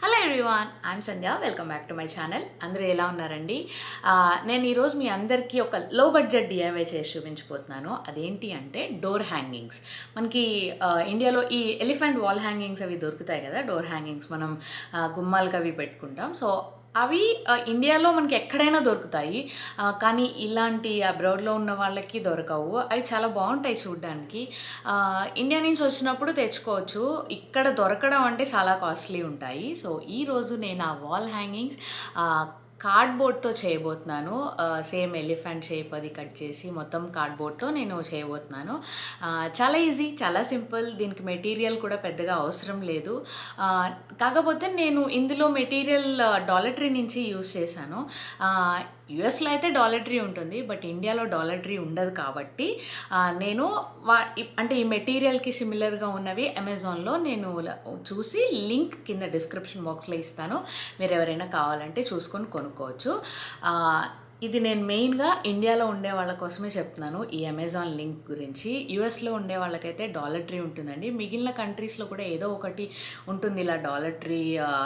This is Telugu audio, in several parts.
hello everyone I'm Sandhya welcome back to my channel అందరూ ఎలా ఉన్నారండి ఆ, నేను ఈరోజు మీ అందరికీ ఒక లో బడ్జెట్ డిఐవై చేసి చూపించబోతున్నాను అదేంటి అంటే డోర్ హ్యాంగింగ్స్ మనకి ఆ, ఇండియాలో ఈ ఎలిఫెంట్ వాల్ హ్యాంగింగ్స్ అవి దొరుకుతాయి కదా డోర్ హ్యాంగింగ్స్ మనం ఆ, గుమ్మాలకు అవి పెట్టుకుంటాం సో అవి ఆ, ఇండియాలో మనకి ఎక్కడైనా దొరుకుతాయి ఆ, కానీ ఇలాంటి అబ్రాడ్లో ఉన్న వాళ్ళకి దొరకవు అవి చాలా బాగుంటాయి చూడడానికి ఆ, ఇండియా నుంచి వచ్చినప్పుడు తెచ్చుకోవచ్చు ఇక్కడ దొరకడం అంటే చాలా కాస్ట్లీ ఉంటాయి సో ఈరోజు నేను ఆ వాల్ హ్యాంగింగ్స్ కార్డ్బోర్డ్తో చేయబోతున్నాను సేమ్ ఎలిఫెంట్ షేప్ అది కట్ చేసి మొత్తం కార్డ్బోర్డ్తో నేను చేయబోతున్నాను ఆ, చాలా ఈజీ చాలా సింపుల్ దీనికి మెటీరియల్ కూడా పెద్దగా అవసరం లేదు ఆ, కాకపోతే నేను ఇందులో మెటీరియల్ డాలటరీ నుంచి యూస్ చేశాను యుఎస్లో అయితే డాలటరీ ఉంటుంది బట్ ఇండియాలో డాలటరీ ఉండదు కాబట్టి ఆ, నేను వా ఇ- అంటే ఈ మెటీరియల్కి సిమిలర్గా ఉన్నవి అమెజాన్లో నేను ల- చూసి లింక్ కింద డిస్క్రిప్షన్ బాక్స్లో ఇస్తాను మీరు ఎవరైనా కావాలంటే చూసుకొని కొనుక్కోవచ్చు ఆ, ఇది నేను మెయిన్గా ఇండియాలో ఉండే వాళ్ళ కోసమే చెప్తున్నాను ఈ అమెజాన్ లింక్ గురించి యూఎస్లో ఉండే వాళ్ళకైతే డాలటరీ ఉంటుందండి మిగిలిన కంట్రీస్లో కూడా ఏదో ఒకటి ఉంటుంది ఇలా డాలటరీ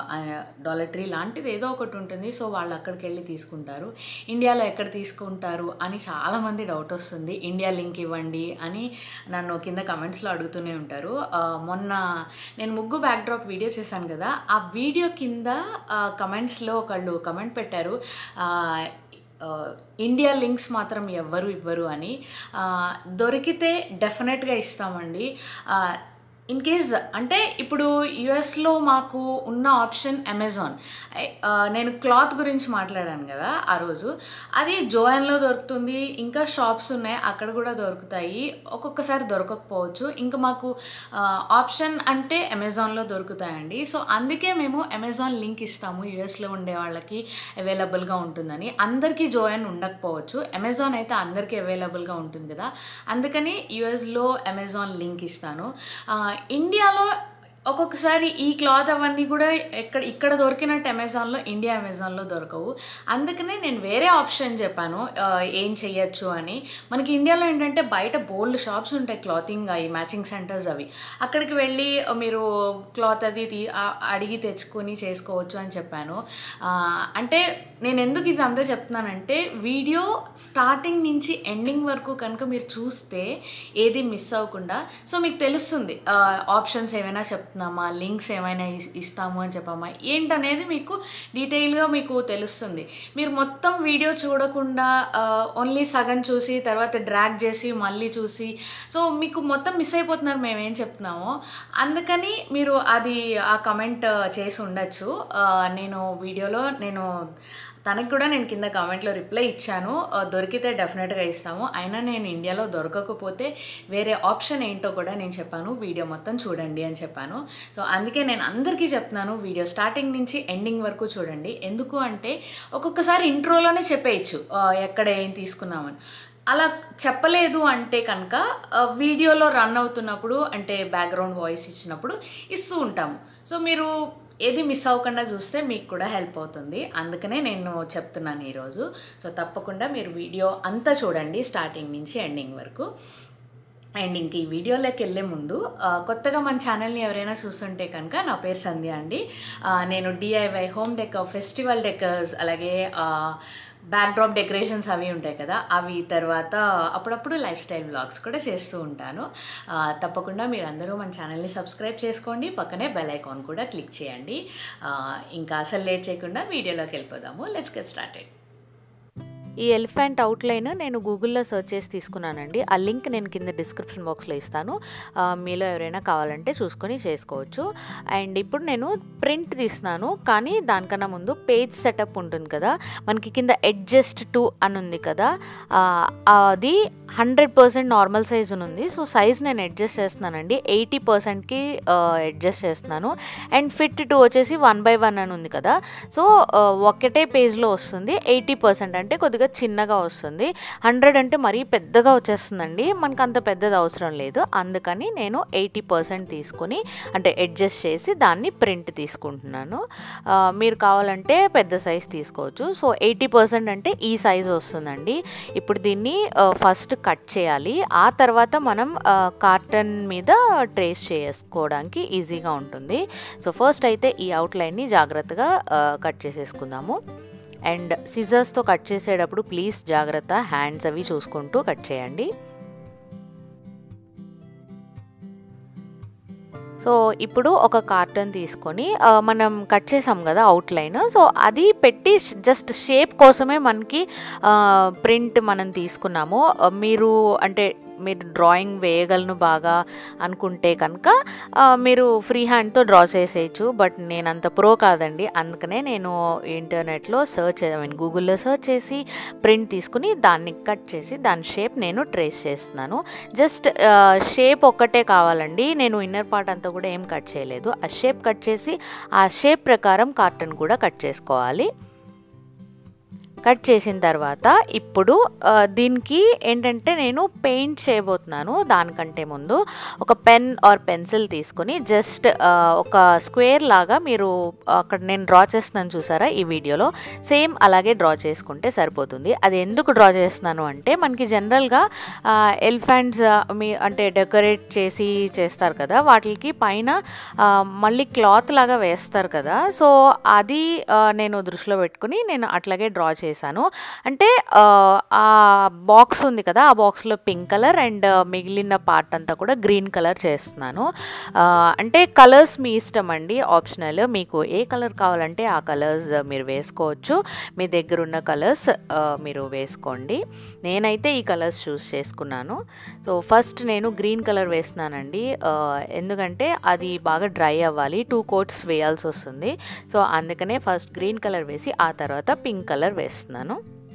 డాలటరీ లాంటిది ఏదో ఒకటి ఉంటుంది సో వాళ్ళు అక్కడికి వెళ్ళి తీసుకుంటారు ఇండియాలో ఎక్కడ తీసుకుంటారు అని చాలామంది డౌట్ వస్తుంది ఇండియా లింక్ ఇవ్వండి అని నన్ను కింద కమెంట్స్లో అడుగుతూనే ఉంటారు ఆ, మొన్న నేను ముగ్గు బ్యాక్డ్రాప్ వీడియో చేశాను కదా ఆ వీడియో కింద కమెంట్స్లో ఒకళ్ళు కమెంట్ పెట్టారు ఆ, ఆ, ఇండియా లింక్స్ మాత్రం ఎవ్వరు ఇవ్వరు అని ఆ, దొరికితే డెఫినెట్గా ఇస్తామండి ఆ, ఇన్ కేస్ అంటే ఇప్పుడు యుఎస్లో మాకు ఉన్న ఆప్షన్ అమెజాన్ ఐ- ఆ, నేను క్లాత్ గురించి మాట్లాడాను కదా ఆ రోజు అది జోయన్లో దొరుకుతుంది ఇంకా షాప్స్ ఉన్నాయి అక్కడ కూడా దొరుకుతాయి ఒక్కొక్కసారి దొరకకపోవచ్చు ఇంకా మాకు ఆ, ఆప్షన్ అంటే అమెజాన్లో దొరుకుతాయండి సో అందుకే మేము అమెజాన్ లింక్ ఇస్తాము యుఎస్లో ఉండే వాళ్ళకి అవైలబుల్గా ఉంటుందని అందరికీ జోయన్ ఉండకపోవచ్చు అమెజాన్ అయితే అందరికీ అవైలబుల్గా ఉంటుంది కదా అందుకని యుఎస్లో అమెజాన్ లింక్ ఇస్తాను ఆ, ఇండియాలో ఒక్కొక్కసారి ఈ క్లాత్ అవన్నీ కూడా ఎక్కడ ఇక్కడ దొరికినట్టు అమెజాన్లో ఇండియా అమెజాన్లో దొరకవు అందుకనే నేను వేరే ఆప్షన్ చెప్పాను ఆ, ఏం చెయ్యొచ్చు అని మనకి ఇండియాలో ఏంటంటే బయట బోల్డ్ షాప్స్ ఉంటాయి క్లాతింగ్ అవి మ్యాచింగ్ సెంటర్స్ అవి అక్కడికి వెళ్ళి ఆ, మీరు క్లాత్ అది తీ- ఆ, అడిగి తెచ్చుకొని చేసుకోవచ్చు అని చెప్పాను ఆ, అంటే నేను ఎందుకు ఇది అంతా చెప్తున్నానంటే వీడియో స్టార్టింగ్ నుంచి ఎండింగ్ వరకు కనుక మీరు చూస్తే ఏది మిస్ అవ్వకుండా సో మీకు తెలుస్తుంది ఆప్షన్స్ ఏమైనా చెప్తున్నామా లింక్స్ ఏమైనా ఇస్- ఇస్తాము అని చెప్పామా ఏంటనేది మీకు డీటెయిల్గా మీకు తెలుస్తుంది మీరు మొత్తం వీడియో చూడకుండా ఓన్లీ సగం చూసి తర్వాత డ్రాగ్ చేసి మళ్ళీ చూసి సో మీకు మొత్తం మిస్ అయిపోతున్నారు మేము ఏం చెప్తున్నామో అందుకని మీరు అది ఆ కమెంట్ చేసి ఉండొచ్చు ఆ, నేను వీడియోలో నేను తనకి కూడా నేను కింద కామెంట్లో రిప్లై ఇచ్చాను ఆ, దొరికితే డెఫినెట్గా ఇస్తాము అయినా నేను ఇండియాలో దొరకకపోతే వేరే ఆప్షన్ ఏంటో కూడా నేను చెప్పాను వీడియో మొత్తం చూడండి అని చెప్పాను సో అందుకే నేను అందరికీ చెప్తున్నాను వీడియో స్టార్టింగ్ నుంచి ఎండింగ్ వరకు చూడండి ఎందుకు అంటే ఒక్కొక్కసారి ఇంట్రోలోనే చెప్పేయచ్చు ఆ, ఎక్కడ ఏం తీసుకున్నామని అలా చెప్పలేదు అంటే కనుక ఆ, వీడియోలో రన్ అవుతున్నప్పుడు అంటే బ్యాక్గ్రౌండ్ వాయిస్ ఇచ్చినప్పుడు ఇస్తూ ఉంటాము సో మీరు ఏది మిస్ అవ్వకుండా చూస్తే మీకు కూడా హెల్ప్ అవుతుంది అందుకనే నేను చెప్తున్నాను ఈరోజు సో తప్పకుండా మీరు వీడియో అంతా చూడండి స్టార్టింగ్ నుంచి ఎండింగ్ వరకు అండ్ ఇంక ఈ వీడియోలోకి వెళ్ళే ముందు ఆ, కొత్తగా మన ఛానల్ని ఎవరైనా చూస్తుంటే కనుక నా పేరు సంధ్య అండి ఆ, నేను DIY home decor festival decors అలాగే బ్యాక్డ్రాప్ డెకరేషన్స్ అవి ఉంటాయి కదా అవి తర్వాత అప్పుడప్పుడు లైఫ్ స్టైల్ వ్లాగ్స్ కూడా చేస్తూ ఉంటాను ఆ, తప్పకుండా మీరు అందరూ మన ఛానల్ని సబ్స్క్రైబ్ చేసుకోండి పక్కనే బెల్ ఐకాన్ కూడా క్లిక్ చేయండి ఆ, ఇంకా అసలు లేట్ చేయకుండా వీడియోలోకి వెళ్ళిపోదాము లెట్స్ గెట్ స్టార్టెడ్ ఈ ఎలిఫెంట్ అవుట్లైన్ నేను గూగుల్లో సెర్చ్ చేసి తీసుకున్నానండి ఆ లింక్ నేను కింద డిస్క్రిప్షన్ బాక్స్లో ఇస్తాను ఆ, మీలో ఎవరైనా కావాలంటే చూసుకొని చేసుకోవచ్చు అండ్ ఇప్పుడు నేను ప్రింట్ తీస్తున్నాను కానీ దానికన్నా ముందు పేజ్ సెటప్ ఉంటుంది కదా మనకి కింద అడ్జస్ట్ టు అని ఉంది కదా ఆ, అది హండ్రెడ్ పర్సెంట్ నార్మల్ సైజ్ ఉంది సో సైజ్ నేను అడ్జస్ట్ చేస్తున్నానండి ఎయిటీ పర్సెంట్కి అడ్జస్ట్ చేస్తున్నాను అండ్ ఫిట్ టు వచ్చేసి వన్ బై వన్ అని ఉంది కదా సో ఆ, ఒకటే పేజ్లో వస్తుంది ఎయిటీ పర్సెంట్ అంటే కొద్దిగా చిన్నగా వస్తుంది హండ్రెడ్ అంటే మరీ పెద్దగా వచ్చేస్తుందండి మనకు అంత పెద్దది అవసరం లేదు అందుకని నేను ఎయిటీ పర్సెంట్ తీసుకొని అంటే అడ్జస్ట్ చేసి దాన్ని ప్రింట్ తీసుకుంటున్నాను ఆ, మీరు కావాలంటే పెద్ద సైజ్ తీసుకోవచ్చు సో ఎయిటీ పర్సెంట్ అంటే ఈ సైజ్ వస్తుందండి ఇప్పుడు దీన్ని ఫస్ట్ కట్ చేయాలి ఆ తర్వాత మనం కార్టన్ మీద ట్రేస్ చేసుకోవడానికి ఈజీగా ఉంటుంది సో ఫస్ట్ అయితే ఈ అవుట్లైన్ని జాగ్రత్తగా కట్ చేసేసుకుందాము అండ్ సిజర్స్తో కట్ చేసేటప్పుడు ప్లీజ్ జాగ్రత్త హ్యాండ్స్ అవి చూసుకుంటూ కట్ చేయండి సో ఇప్పుడు ఒక కార్టన్ తీసుకొని ఆ, మనం కట్ చేసాం కదా అవుట్లైన్ సో అది పెట్టి జస్ట్ షేప్ కోసమే మనకి ప్రింట్ మనం తీసుకున్నాము ఆ, మీరు అంటే మీరు డ్రాయింగ్ వేయగలను బాగా అనుకుంటే కనుక ఆ, మీరు ఫ్రీ హ్యాండ్తో డ్రా చేసేయచ్చు బట్ నేను అంత ప్రో కాదండి అందుకనే నేను ఇంటర్నెట్లో సర్చ్ ఐ మీన్ గూగుల్లో సర్చ్ చేసి ప్రింట్ తీసుకుని దాన్ని కట్ చేసి దాని షేప్ నేను ట్రేస్ చేస్తున్నాను జస్ట్ షేప్ ఒక్కటే కావాలండి నేను ఇన్నర్ పార్ట్ అంతా కూడా ఏం కట్ చేయలేదు ఆ షేప్ కట్ చేసి ఆ షేప్ ప్రకారం కార్టన్ కూడా కట్ చేసుకోవాలి కట్ చేసిన తర్వాత ఇప్పుడు ఆ, దీనికి ఏంటంటే నేను పెయింట్ చేయబోతున్నాను దానికంటే ముందు ఒక పెన్ ఆర్ పెన్సిల్ తీసుకొని జస్ట్ ఆ, ఒక స్క్వేర్ లాగా మీరు అక్కడ నేను డ్రా చేస్తున్నాను చూసారా ఈ వీడియోలో సేమ్ అలాగే డ్రా చేసుకుంటే సరిపోతుంది అది ఎందుకు డ్రా చేస్తున్నాను అంటే మనకి జనరల్గా ఎలిఫెంట్స్ మీ అంటే డెకరేట్ చేసి చేస్తారు కదా వాటికి పైన ఆ, మళ్ళీ క్లాత్ లాగా వేస్తారు కదా సో అది ఆ, నేను దృష్టిలో పెట్టుకుని నేను అట్లాగే డ్రా చేశాను అంటే ఆ, ఆ బాక్స్ ఉంది కదా ఆ బాక్స్లో పింక్ కలర్ అండ్ మిగిలిన పార్ట్ అంతా కూడా గ్రీన్ కలర్ చేస్తున్నాను ఆ, అంటే కలర్స్ మీ ఇష్టం అండి ఆప్షనల్ మీకు ఏ కలర్ కావాలంటే ఆ కలర్స్ మీరు వేసుకోవచ్చు మీ దగ్గర ఉన్న కలర్స్ మీరు వేసుకోండి నేనైతే ఈ కలర్స్ చూస్ చేసుకున్నాను సో ఫస్ట్ నేను గ్రీన్ కలర్ వేస్తున్నానండి ఆ, ఎందుకంటే అది బాగా డ్రై అవ్వాలి టూ కోట్స్ వేయాల్సి వస్తుంది సో అందుకనే ఫస్ట్ గ్రీన్ కలర్ వేసి ఆ తర్వాత పింక్ కలర్ వేస్తున్నాను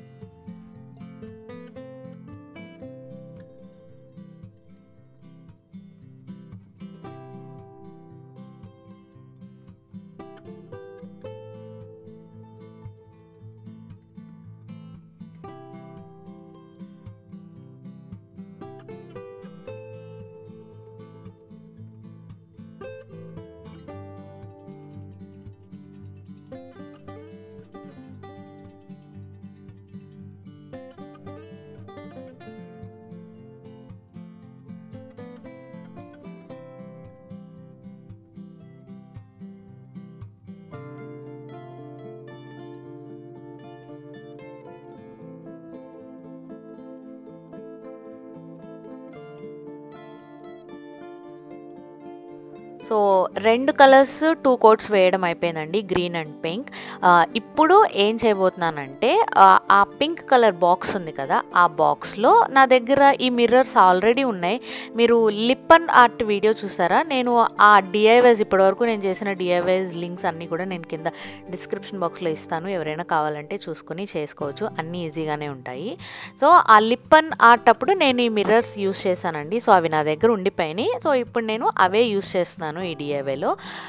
సో రెండు కలర్స్ టూ కోట్స్ వేయడం అయిపోయిందండి గ్రీన్ అండ్ పింక్ ఇప్పుడు ఏం చేయబోతున్నానంటే ఆ, ఆ పింక్ కలర్ బాక్స్ ఉంది కదా ఆ బాక్స్లో నా దగ్గర ఈ మిర్రర్స్ ఆల్రెడీ ఉన్నాయి మీరు లిప్ అండ్ ఆర్ట్ వీడియో చూసారా నేను ఆ డిఐవైజ్ ఇప్పటివరకు నేను చేసిన డిఐవైజ్ లింక్స్ అన్నీ కూడా నేను కింద డిస్క్రిప్షన్ బాక్స్లో ఇస్తాను ఎవరైనా కావాలంటే చూసుకొని చేసుకోవచ్చు అన్నీ ఈజీగానే ఉంటాయి సో ఆ లిప్ అండ్ ఆర్ట్ అప్పుడు నేను ఈ మిర్రర్స్ యూస్ చేశానండి సో అవి నా దగ్గర ఉండిపోయినాయి సో ఇప్పుడు నేను అవే యూస్ చేస్తున్నాను ఈ డిఐవేలో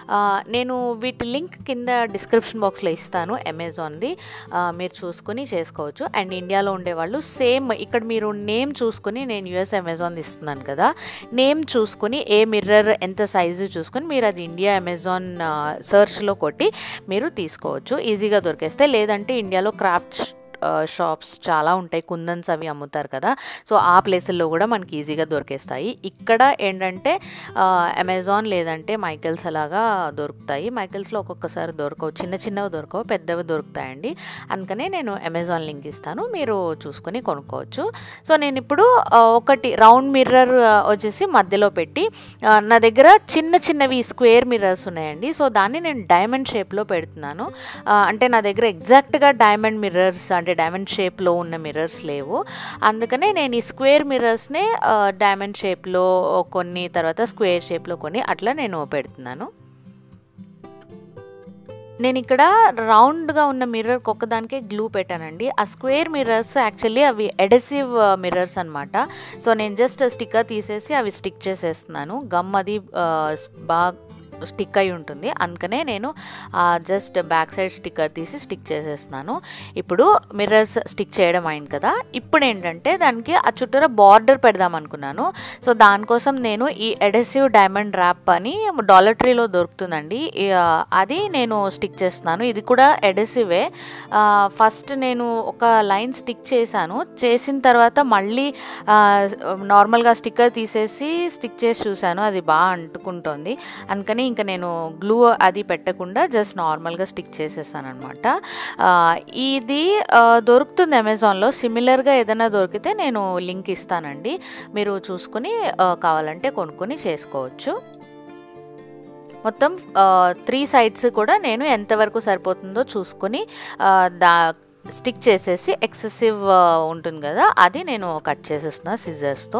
నేను వీటి లింక్ కింద డిస్క్రిప్షన్ బాక్స్లో ఇస్తాను అమెజాన్ది ఆ, మీరు చూసుకొని చేసుకోవచ్చు అండ్ ఇండియాలో ఉండేవాళ్ళు సేమ్ ఇక్కడ మీరు నేమ్ చూసుకొని నేను యుఎస్ అమెజాన్ ఇస్తున్నాను కదా నేమ్ చూసుకొని ఏ మిర్రర్ ఎంత సైజు చూసుకొని మీరు అది ఇండియా అమెజాన్ సర్చ్లో కొట్టి మీరు తీసుకోవచ్చు ఈజీగా దొరికేస్తే లేదంటే ఇండియాలో క్రాఫ్ట్ షాప్స్ చాలా ఉంటాయి కుందన్స్ అవి అమ్ముతారు కదా సో ఆ ప్లేసుల్లో కూడా మనకి ఈజీగా దొరికేస్తాయి ఇక్కడ ఏంటంటే అమెజాన్ లేదంటే మైకెల్స్ అలాగా దొరుకుతాయి మైకెల్స్లో ఒక్కొక్కసారి దొరకవు చిన్న చిన్నవి దొరకవు పెద్దవి దొరుకుతాయండి అందుకనే నేను అమెజాన్ లింక్ ఇస్తాను మీరు చూసుకొని కొనుక్కోవచ్చు సో నేను ఇప్పుడు ఆ, ఒకటి రౌండ్ మిర్రర్ వచ్చేసి మధ్యలో పెట్టి ఆ, నా దగ్గర చిన్న చిన్నవి స్క్వేర్ మిర్రర్స్ ఉన్నాయండి సో దాన్ని నేను డైమండ్ షేప్లో పెడుతున్నాను ఆ, అంటే నా దగ్గర ఎగ్జాక్ట్గా డైమండ్ మిర్రర్స్ అంటే డైమండ్ షేప్లో ఉన్న మిర్రర్స్ లేవు అందుకనే నేను ఈ స్క్వేర్ మిర్రర్స్నే డైమండ్ షేప్లో కొన్ని తర్వాత స్క్వేర్ షేప్లో కొన్ని అట్లా నేను పెడుతున్నాను నేను ఇక్కడ రౌండ్గా ఉన్న మిర్రర్కి ఒక్కదానికే గ్లూ పెట్టానండి ఆ స్క్వేర్ మిర్రర్స్ యాక్చువల్లీ అవి ఎడసివ్ మిర్రర్స్ అనమాట సో నేను జస్ట్ స్టిక్కర్ తీసేసి అవి స్టిక్ చేసేస్తున్నాను గమ్ అది ఆ, బాగా స్టిక్ అయి ఉంటుంది అందుకనే నేను జస్ట్ బ్యాక్ సైడ్ స్టిక్కర్ తీసి స్టిక్ చేసేస్తున్నాను ఇప్పుడు మిర్రర్స్ స్టిక్ చేయడం అయింది కదా ఇప్పుడు ఏంటంటే దానికి ఆ చుట్టూరా బార్డర్ పెడదాం అనుకున్నాను సో దానికోసం నేను ఈ ఎడెసివ్ డైమండ్ ర్యాప్ అని డాలర్ ట్రీలో దొరుకుతుందండి ఈ, ఆ, అది నేను స్టిక్ చేస్తున్నాను ఇది కూడా ఎడెసివే ఫస్ట్ నేను ఒక లైన్ స్టిక్ చేశాను చేసిన తర్వాత మళ్ళీ ఆ, నార్మల్గా స్టిక్కర్ తీసేసి స్టిక్ చేసి చూశాను అది బాగా అంటుకుంటోంది అందుకని ఇంకా నేను గ్లూ అది పెట్టకుండా జస్ట్ నార్మల్గా స్టిక్ చేసేసాను అనమాట ఇది ఆ, దొరుకుతుంది అమెజాన్లో సిమిలర్గా ఏదైనా దొరికితే నేను లింక్ ఇస్తానండి మీరు చూసుకుని ఆ, కావాలంటే కొనుక్కొని చేసుకోవచ్చు మొత్తం త్రీ సైడ్స్ కూడా నేను ఎంతవరకు సరిపోతుందో చూసుకొని ఆ, దా స్టిక్ చేసేసి ఎక్సెసివ్ ఉంటుంది కదా అది నేను కట్ చేసేస్తున్నా సిజర్స్తో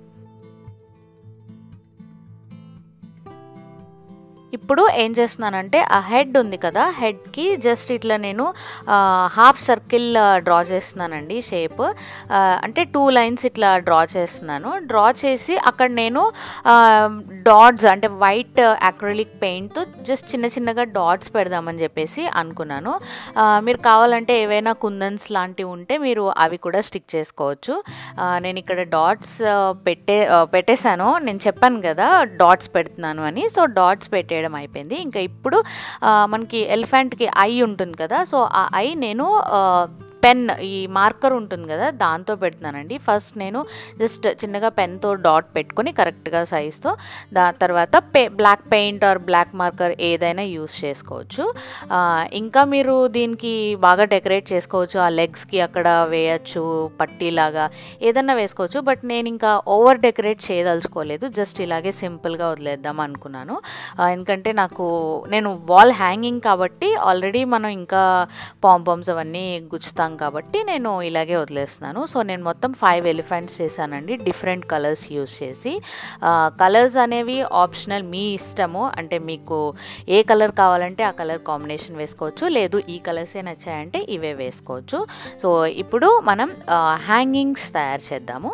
ఇప్పుడు ఏం చేస్తున్నానంటే ఆ హెడ్ ఉంది కదా హెడ్కి జస్ట్ ఇట్లా నేను హాఫ్ సర్కిల్ డ్రా చేస్తున్నానండి షేప్ అంటే టూ లైన్స్ ఇట్లా డ్రా చేస్తున్నాను డ్రా చేసి అక్కడ నేను డాట్స్ అంటే వైట్ అక్రలిక్ పెయింట్తో జస్ట్ చిన్న చిన్నగా డాట్స్ పెడదామని చెప్పేసి అనుకున్నాను ఆ, మీరు కావాలంటే ఏవైనా కుందన్స్ లాంటివి ఉంటే మీరు అవి కూడా స్టిక్ చేసుకోవచ్చు ఆ, నేను ఇక్కడ డాట్స్ పెట్టే ఆ, పెట్టేశాను నేను చెప్పాను కదా డాట్స్ పెడుతున్నాను అని సో డాట్స్ పెట్టేయడం అయిపోయింది ఇంకా ఇప్పుడు ఆ, మనకి ఎలిఫెంట్కి ఐ ఉంటుంది కదా సో ఆ ఐ నేను ఆ, పెన్ ఈ మార్కర్ ఉంటుంది కదా దాంతో పెడుతున్నానండి ఫస్ట్ నేను జస్ట్ చిన్నగా పెన్తో డాట్ పెట్టుకొని కరెక్ట్గా సైజ్తో దా తర్వాత పే black paint or black marker ఏదైనా యూస్ చేసుకోవచ్చు ఆ, ఇంకా మీరు దీనికి బాగా డెకరేట్ చేసుకోవచ్చు ఆ లెగ్స్కి అక్కడ వేయచ్చు పట్టీలాగా ఏదన్నా వేసుకోవచ్చు బట్ నేను ఇంకా ఓవర్ డెకరేట్ చేయదలుచుకోలేదు జస్ట్ ఇలాగే సింపుల్గా వదిలేద్దాం అనుకున్నాను ఆ, ఎందుకంటే నాకు నేను వాల్ హ్యాంగింగ్ కాబట్టి ఆల్రెడీ మనం ఇంకా పాంపామ్స్ అవన్నీ గుచ్చుతాం కాబట్టి నేను ఇలాగే వదిలేస్తున్నాను సో నేను మొత్తం ఫైవ్ ఎలిఫెంట్స్ చేశానండి డిఫరెంట్ కలర్స్ యూస్ చేసి కలర్స్ అనేవి ఆప్షనల్ మీ ఇష్టము అంటే మీకు ఏ కలర్ కావాలంటే ఆ కలర్ కాంబినేషన్ వేసుకోవచ్చు లేదు ఈ కలర్సే నచ్చాయంటే ఇవే వేసుకోవచ్చు సో ఇప్పుడు మనం హ్యాంగింగ్స్ తయారు చేద్దాము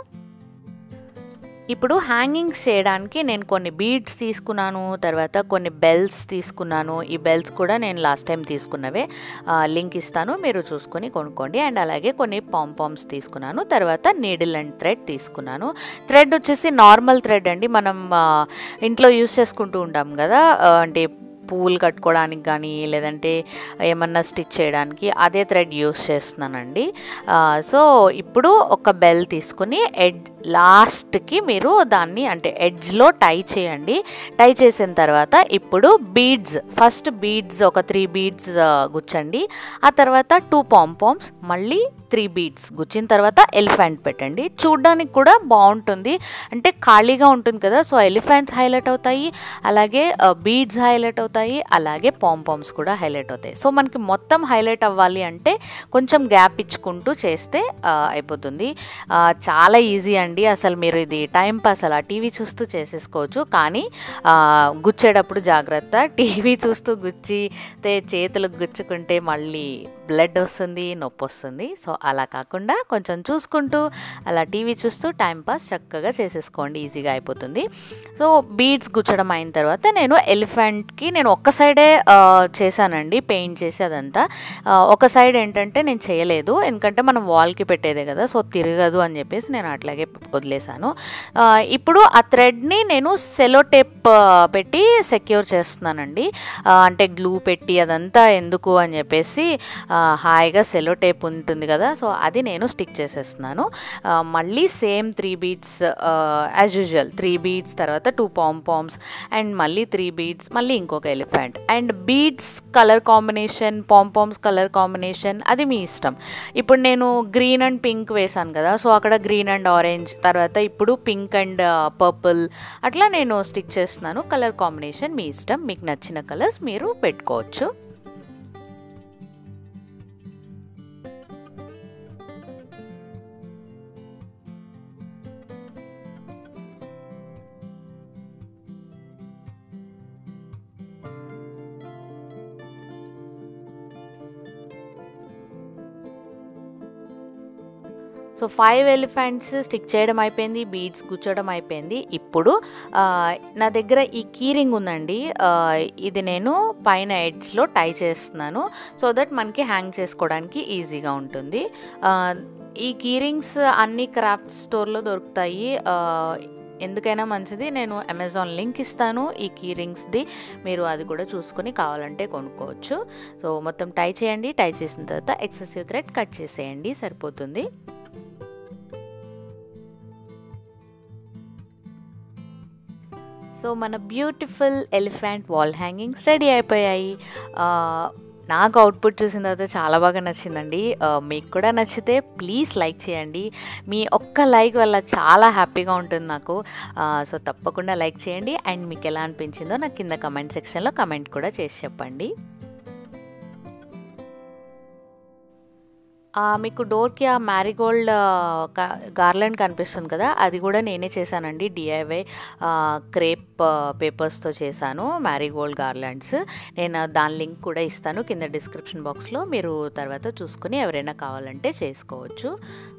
ఇప్పుడు హ్యాంగింగ్స్ చేయడానికి నేను కొన్ని బీడ్స్ తీసుకున్నాను తర్వాత కొన్ని బెల్స్ తీసుకున్నాను ఈ బెల్స్ కూడా నేను లాస్ట్ టైం తీసుకున్నవే ఆ, లింక్ ఇస్తాను మీరు చూసుకొని కొనుక్కోండి అండ్ అలాగే కొన్ని పాంపామ్స్ తీసుకున్నాను తర్వాత నీడిల్ అండ్ థ్రెడ్ తీసుకున్నాను థ్రెడ్ వచ్చేసి నార్మల్ థ్రెడ్ అండి మనం ఆ, ఇంట్లో యూస్ చేసుకుంటూ ఉంటాం కదా ఆ, అంటే పూలు కట్టుకోవడానికి కానీ లేదంటే ఏమన్నా స్టిచ్ చేయడానికి అదే థ్రెడ్ యూస్ చేస్తున్నానండి ఆ, సో ఇప్పుడు ఒక బెల్ తీసుకుని ఎడ్ లాస్ట్కి మీరు దాన్ని అంటే ఎడ్జ్లో టై చేయండి టై చేసిన తర్వాత ఇప్పుడు బీడ్స్ ఫస్ట్ బీడ్స్ ఒక త్రీ బీడ్స్ గుచ్చండి ఆ తర్వాత టూ పాంపామ్స్ మళ్ళీ త్రీ బీడ్స్ గుచ్చిన తర్వాత ఎలిఫెంట్ పెట్టండి చూడ్డానికి కూడా బాగుంటుంది అంటే ఖాళీగా ఉంటుంది కదా సో ఎలిఫెంట్స్ హైలైట్ అవుతాయి అలాగే బీడ్స్ హైలైట్ అవుతాయి అలాగే పాంపామ్స్ కూడా హైలైట్ అవుతాయి సో మనకి మొత్తం హైలైట్ అవ్వాలి అంటే కొంచెం గ్యాప్ ఇచ్చుకుంటూ చేస్తే ఆ, అయిపోతుంది ఆ, చాలా ఈజీ అండి అసలు మీరు ఇది టైం పాస్ అలా టీవీ చూస్తూ చేసేసుకోవచ్చు కానీ ఆ, గుచ్చేటప్పుడు జాగ్రత్త టీవీ చూస్తూ గుచ్చితే చేతులకు గుచ్చుకుంటే మళ్ళీ బ్లడ్ వస్తుంది నొప్పి వస్తుంది సో అలా కాకుండా కొంచెం చూసుకుంటూ అలా టీవీ చూస్తూ టైం పాస్ చక్కగా చేసేసుకోండి ఈజీగా అయిపోతుంది సో బీడ్స్ గుచ్చడం అయిన తర్వాత నేను ఎలిఫెంట్కి నేను ఒక్క సైడే ఆ, చేశానండి పెయింట్ చేసి అదంతా ఆ, ఒక సైడ్ ఏంటంటే నేను చేయలేదు ఎందుకంటే మనం వాల్కి పెట్టేదే కదా సో తిరగదు అని చెప్పేసి నేను అట్లాగే వదిలేశాను ఆ, ఇప్పుడు ఆ థ్రెడ్ని నేను సెలో టేప్ పెట్టి సెక్యూర్ చేస్తున్నానండి ఆ, అంటే గ్లూ పెట్టి అదంతా ఎందుకు అని చెప్పేసి ఆ, హాయిగా సెలో టేప్ ఉంటుంది కదా సో అది నేను స్టిక్ చేసేస్తున్నాను ఆ, మళ్ళీ same three beads as usual three beads తర్వాత టూ పాంపామ్స్ అండ్ మళ్ళీ త్రీ బీట్స్ మళ్ళీ ఇంకొక elephant and beads colour combination pompoms colour combination అది మీ ఇష్టం ఇప్పుడు నేను గ్రీన్ అండ్ పింక్ వేసాను కదా సో అక్కడ గ్రీన్ అండ్ ఆరెంజ్ తర్వాత ఇప్పుడు పింక్ అండ్ పర్పుల్ అట్లా నేను స్టిక్ చేస్తున్నాను కలర్ కాంబినేషన్ మీ ఇష్టం మీకు నచ్చిన కలర్స్ మీరు పెట్టుకోవచ్చు సో ఫైవ్ ఎలిఫెంట్స్ స్టిక్ చేయడం అయిపోయింది బీడ్స్ గుచ్చడం అయిపోయింది ఇప్పుడు ఆ, నా దగ్గర ఈ కీరింగ్ ఉందండి ఆ, ఇది నేను పైన ఎడ్జ్లో టై చేస్తున్నాను సో దట్ మనకి హ్యాంగ్ చేసుకోవడానికి ఈజీగా ఉంటుంది ఆ, ఈ కీరింగ్స్ అన్ని క్రాఫ్ట్ స్టోర్లో దొరుకుతాయి ఆ, ఎందుకైనా మంచిది నేను అమెజాన్ లింక్ ఇస్తాను ఈ కీ రింగ్స్ది మీరు అది కూడా చూసుకొని కావాలంటే కొనుక్కోవచ్చు సో మొత్తం టై చేయండి టై చేసిన తర్వాత ఎక్సెసివ్ థ్రెడ్ కట్ చేసేయండి సరిపోతుంది సో మన beautiful elephant wall hangings ready అయిపోయాయి ఆ, నాకు అవుట్పుట్ చూసిన తర్వాత చాలా బాగా నచ్చిందండి ఆ, మీకు కూడా నచ్చితే ప్లీజ్ లైక్ చేయండి మీ ఒక్క లైక్ వల్ల చాలా హ్యాపీగా ఉంటుంది నాకు ఆ, సో తప్పకుండా లైక్ చేయండి అండ్ మీకు ఎలా అనిపించిందో నాకు కింద కమెంట్ సెక్షన్లో కమెంట్ కూడా చేసి చెప్పండి ఆ, మీకు డోర్కి ఆ మ్యారీగోల్డ్ గార్లెండ్ కనిపిస్తుంది కదా అది కూడా నేనే చేశానండి డిఐవై క్రేప్ పేపర్స్తో చేశాను మ్యారీగోల్డ్ గార్లాండ్స్ నేను దాని లింక్ కూడా ఇస్తాను కింద డిస్క్రిప్షన్ బాక్స్లో మీరు తర్వాత చూసుకుని ఎవరైనా కావాలంటే చేసుకోవచ్చు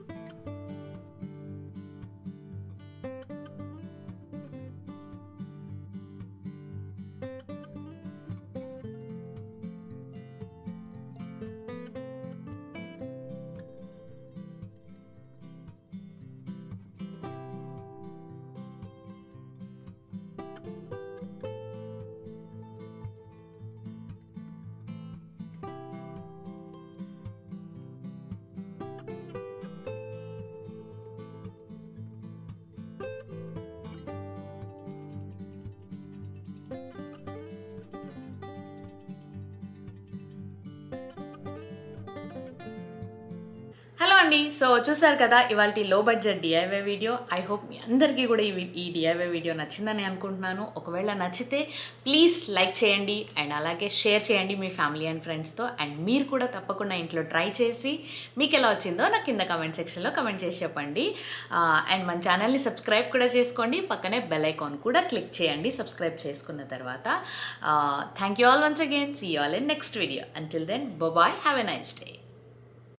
హలో అండి సో చూసారు కదా ఇవాళ లో budget DIY video I hope మీ అందరికీ కూడా ఈ వి- ఈ డిఐవై వీడియో నచ్చిందని అనుకుంటున్నాను ఒకవేళ నచ్చితే ప్లీజ్ లైక్ చేయండి అండ్ అలాగే షేర్ చేయండి మీ ఫ్యామిలీ అండ్ ఫ్రెండ్స్తో అండ్ మీరు కూడా తప్పకుండా ఇంట్లో ట్రై చేసి మీకు ఎలా వచ్చిందో నాకు కింద కమెంట్ సెక్షన్లో కమెంట్ చేసి చెప్పండి అండ్ మన ఛానల్ని సబ్స్క్రైబ్ కూడా చేసుకోండి పక్కనే బెల్ ఐకాన్ కూడా క్లిక్ చేయండి సబ్స్క్రైబ్ చేసుకున్న తర్వాత thank you all once again see all in next video until then bye have a nice day